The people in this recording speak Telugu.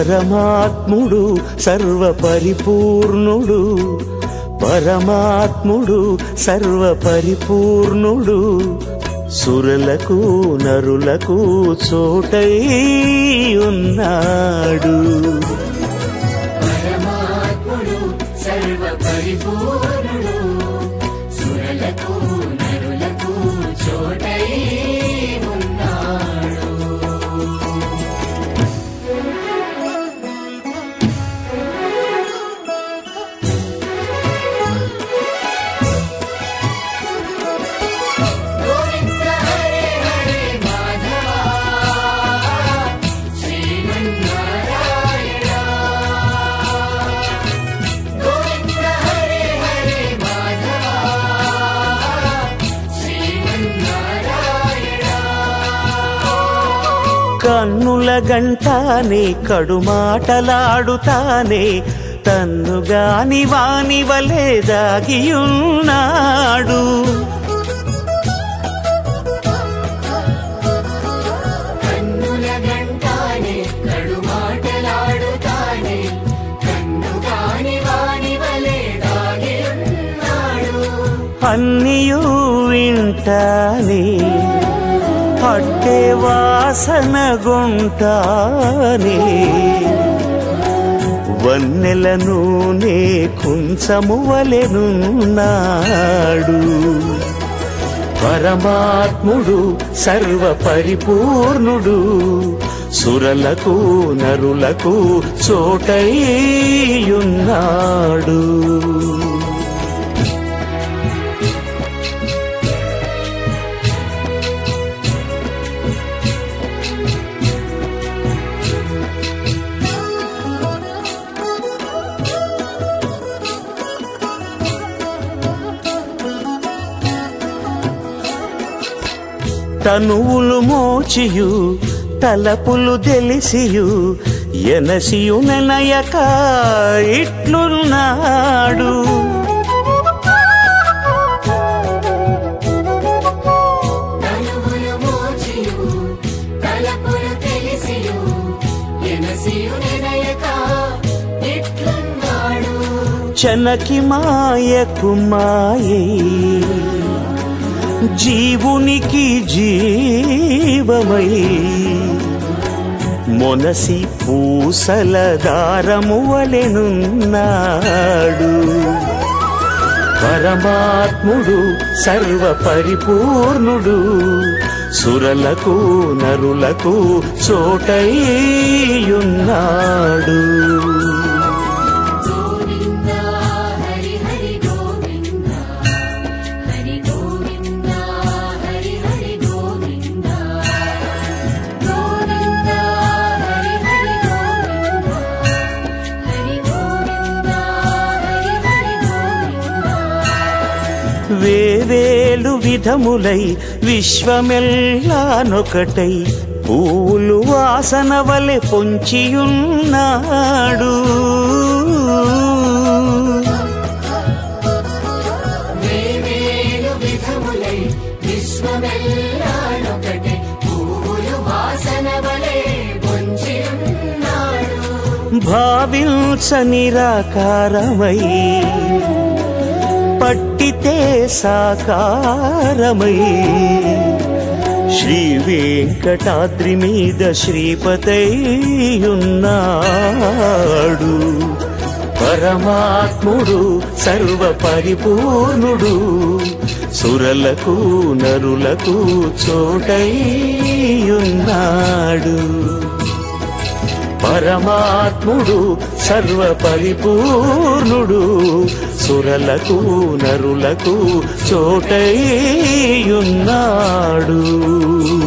పరమాత్ముడు సర్వపరిపూర్ణుడు పరమాత్ముడు సర్వపరిపూర్ణుడు సురలకు నరులకు చోటై ఉన్నాడు పరమాత్ముడు సర్వ పరిపూర్ణుడు సురలకు నరులకు చోటై ఉన్నాడు గోవింద హరే హరే మాధవ శ్రీమన్నారాయణ గోవింద హరే హరే మాధవ శ్రీమన్నారాయణ కన్నుల గంటానే కడుమాటలాడుతానే తన్నుగాని వాని వలె దాగియున్నాడు కన్నుల గంటానే కడు మాటలాడుతానే కన్ను కాని వాని వలె దాగి ఉన్నాడు అన్నియూ వింటానే అట్టే వాసన గుంటానే వన్నెల నూనె కుంచము వలెనున్నాడు పరమాత్ముడు సర్వ పరిపూర్ణుడు సురలకు నరులకు చోటయ్యున్నాడు తనువులు మోచియు తలపులు తెలిసియు ఎనసియు నెనయక ఇట్లున్నాడు తనువులు మోచియు తలపులు తెలిసియు ఎనసియు నినయక ఇట్లున్నాడు చనకి మాయకు మాయే జీవునికి జీవమై మొనసి పూసల దారము వలెనున్నాడు పరమాత్ముడు సర్వ పరిపూర్ణుడు సురలకు నరులకు చోటయ్యున్నాడు గోవింద హరి హరి గోవింద హరి గోవింద హరి హరి గోవింద గోవింద హరి హరి గోవింద హరి గోవింద హరి హరి గోవింద వేవేలు విధములై విశ్వమెల్లానొకటై పూలు వాసన వలె పొంచియున్నాడు వేవేలు విధములై విశ్వమెల్లానొకటే పువ్వులు వాసన వలె పొంచి ఉన్నాడు భావించ నిరాకారమై పట్టితే సాకారమై శ్రీ వెంకటాద్రి మీద శ్రీపతై ఉన్నాడు పరమాత్ముడు సర్వ పరిపూర్ణుడు సురలకు నరులకు చోటై ఉన్నాడు పరమాత్ముడు సర్వ పరిపూర్ణుడు సురలకు నరులకు చోటై ఉన్నాడు